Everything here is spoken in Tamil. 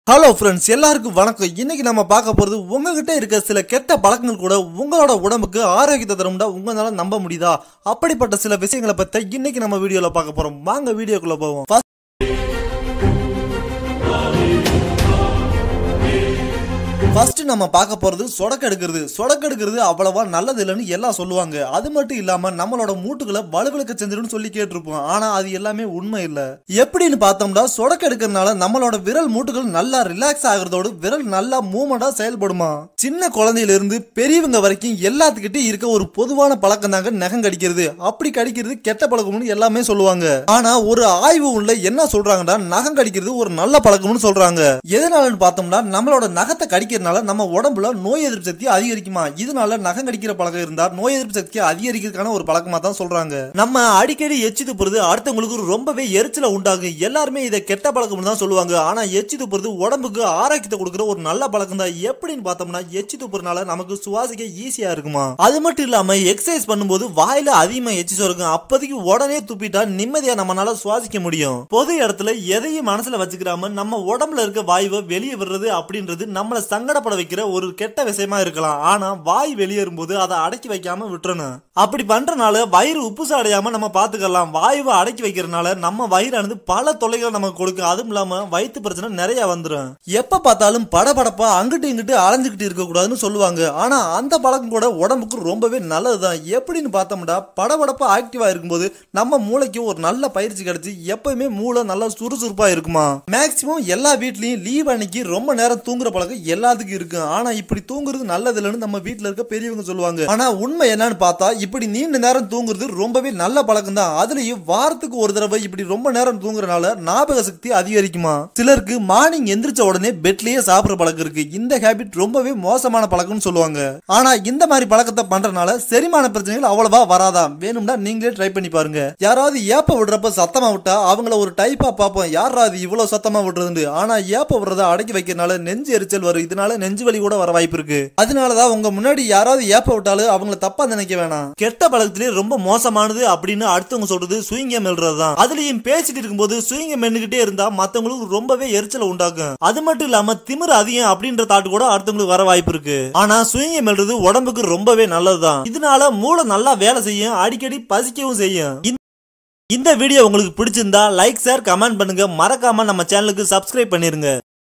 ஹலோ ஃப்ரெண்ட்ஸ் எல்லாருக்கும் வணக்கம் இன்னைக்கு நம்ம பார்க்க போறது உங்ககிட்ட இருக்க சில கெட்ட பழக்கங்கள் கூட உங்களோட உடம்புக்கு ஆரோக்கியத்தை தரும்டா உங்களால நம்ப முடியுதா அப்படிப்பட்ட சில விஷயங்களை பத்தி இன்னைக்கு நம்ம வீடியோல பார்க்க போறோம் வாங்க வீடியோக்குள்ள போவோம் First- ஃபர்ஸ்ட் நம்ம பார்க்க போறது சொடக்கு எடுக்கிறது சொடக்கு எடுக்கிறது அவ்வளவா நல்லது இல்லைன்னு எல்லாம் சொல்லுவாங்க அது மட்டும் இல்லாம நம்மளோட மூட்டுகளை வலுவிழுக்க செஞ்சிடும் சொல்லி கேட்டிருப்போம் ஆனா அது எல்லாமே உண்மை இல்ல எப்படின்னு பார்த்தோம்னா சொடக்கு எடுக்கிறதுனால நம்மளோட விரல் மூட்டுகள் நல்லா ரிலாக்ஸ் ஆகுறதோடு விரல் நல்லா மூவ்மெண்டா செயல்படுமா சின்ன குழந்தையில இருந்து பெரியவங்க வரைக்கும் எல்லாத்துக்கிட்டையும் இருக்க ஒரு பொதுவான பழக்கம் தாங்க நகம் கடிக்கிறது அப்படி கடிக்கிறது கெட்ட பழக்கம்னு எல்லாமே சொல்லுவாங்க ஆனா ஒரு ஆய்வு உள்ள என்ன சொல்றாங்கன்னா நகம் கடிக்கிறது ஒரு நல்ல பழக்கம்னு சொல்றாங்க எதனாலன்னு பார்த்தோம்னா நம்மளோட நகத்தை கடிக்கிறதுனால நம்ம உடம்புல நோய் எதிர்ப்பு சக்தி அதிகரிக்குமா இதனால நகம் கடிக்கிற பழக்கம் இருந்தா நோய் எதிர்ப்பு சக்தி அதிகரிக்கிறதுக்கான ஒரு பழக்கமா தான் சொல்றாங்க நம்ம அடிக்கடி எச்சி துப்புறது அடுத்தவங்களுக்கு ரொம்பவே எரிச்சல உண்டாகும் எல்லாருமே இதை கெட்ட பழக்கம்னு தான் சொல்லுவாங்க ஆனா எச்சி துப்புறது உடம்புக்கு ஆரோக்கியத்தை கொடுக்குற ஒரு நல்ல பழக்கம் தான் எப்படின்னு பார்த்தோம்னா எச்சி துப்புறதுனால நமக்கு சுவாசிக்க ஈஸியா இருக்குமா அது மட்டும் இல்லாம எக்ஸசைஸ் பண்ணும்போது வாயில அதிகமா எச்சி சொருக்கும் அப்போதைக்கு உடனே துப்பிட்டா நிம்மதியா நம்மளால சுவாசிக்க முடியும் பொது இடத்துல எதையும் மனசுல வச்சுக்கிறாம நம்ம உடம்புல இருக்க வாயுவை வெளியே விடுறது அப்படின்றது நம்மள சங்கடப்பட வைக்கிற ஒரு கெட்ட விஷயமா இருக்கலாம் ஆனா வாய் வெளியேறும் போது அதை அடக்கி வைக்காம விட்டுறணும் அப்படி பண்றனால வயிறு உப்புசம் அடையாம நம்ம பாத்துக்கலாம் வாயுவை அடக்கி வைக்கிறதுனால நம்ம வயிறானது பல தொல்லைகளை நமக்கு கொடுக்கும் அதுவும் இல்லாம வயிற்று பிரச்சனை நிறைய வந்துடும் எப்ப பார்த்தாலும் படபடப்பா அங்கிட்டு இங்கிட்டு அலைஞ்சுக்கிட்டு இருக்க கூடாதுன்னு சொல்லுவாங்க ஆனா அந்த பழக்கம் கூட உடம்புக்கு ரொம்பவே நல்லதுதான் எப்படின்னு பார்த்தோம்னா படபடப்பா ஆக்டிவா இருக்கும்போது நம்ம மூளைக்கு ஒரு நல்ல பயிற்சி கிடைச்சு எப்பவுமே மூளை நல்லா சுறுசுறுப்பா இருக்குமா மேக்சிமம் எல்லா வீட்லயும் லீவ் அன்னைக்கு ரொம்ப நேரம் தூங்குற பழக்கம் எல்லாத்துக்கும் இருக்கு ஆனா இப்படி தூங்குறது நல்லது இல்லைன்னு நம்ம வீட்ல இருக்க பெரியவங்க சொல்லுவாங்க ஆனா உண்மை என்னன்னு பார்த்தா இப்படி நீண்ட நேரம் தூங்குறது ரொம்பவே நல்ல பழக்கம் தான் அதுலயும் வாரத்துக்கு ஒரு தடவை இப்படி ரொம்ப நேரம் தூங்குறனால ஞாபக சக்தி அதிகரிக்குமா சிலருக்கு மார்னிங் எந்திரிச்ச உடனே பெட்லயே சாப்பிடுற பழக்கம் இருக்கு இந்த ஹேபிட் ரொம்பவே மோசமான பழக்கம்னு சொல்லுவாங்க ஆனா இந்த மாதிரி பழக்கத்தை பண்றதுனால செரிமான பிரச்சனைகள் அவ்வளவா வராதாம் வேணும்னா நீங்களே ட்ரை பண்ணி பாருங்க யாராவது ஏப்ப விடுறப்ப சத்தமா விட்டா அவங்கள ஒரு டைப்பா பார்ப்போம் யாரா அது இவ்வளவு சத்தமா விடுறதுன்னு ஆனா ஏப்ப விடுறத அடக்கி வைக்கிறனால நெஞ்சு எரிச்சல் வரும் இதனால நெஞ்சு வலி கூட வர வாய்ப்பு இருக்கு அதனாலதான் உங்க முன்னாடி யாராவது ஏப்ப விட்டாலும் அவங்கள தப்பா நினைக்க வேணாம் கெட்ட பழக்கத்திலே ரொம்ப மோசமானது அப்படின்னு அடுத்தவங்க சொல்றது சுயங்கம் தான் அதுலயும் பேசிட்டு இருக்கும்போது சுயங்கம் மென்னுகிட்டே இருந்தா மத்தவங்களுக்கு ரொம்பவே எரிச்சலை உண்டாக்கும் அது மட்டும் இல்லாம திமிரு அதிகம் அப்படின்ற தாட்டு கூட அடுத்தவங்களுக்கு வர வாய்ப்பு இருக்கு ஆனா சுயங்கம் மெல்றது உடம்புக்கு ரொம்பவே நல்லதுதான் இதனால மூளை நல்லா வேலை செய்யும் அடிக்கடி பசிக்கவும் செய்யும் இந்த- இந்த வீடியோ உங்களுக்கு பிடிச்சிருந்தா லைக் ஷேர் கமெண்ட் பண்ணுங்க மறக்காம நம்ம சேனலுக்கு சப்ஸ்கிரைப் பண்ணிருங்க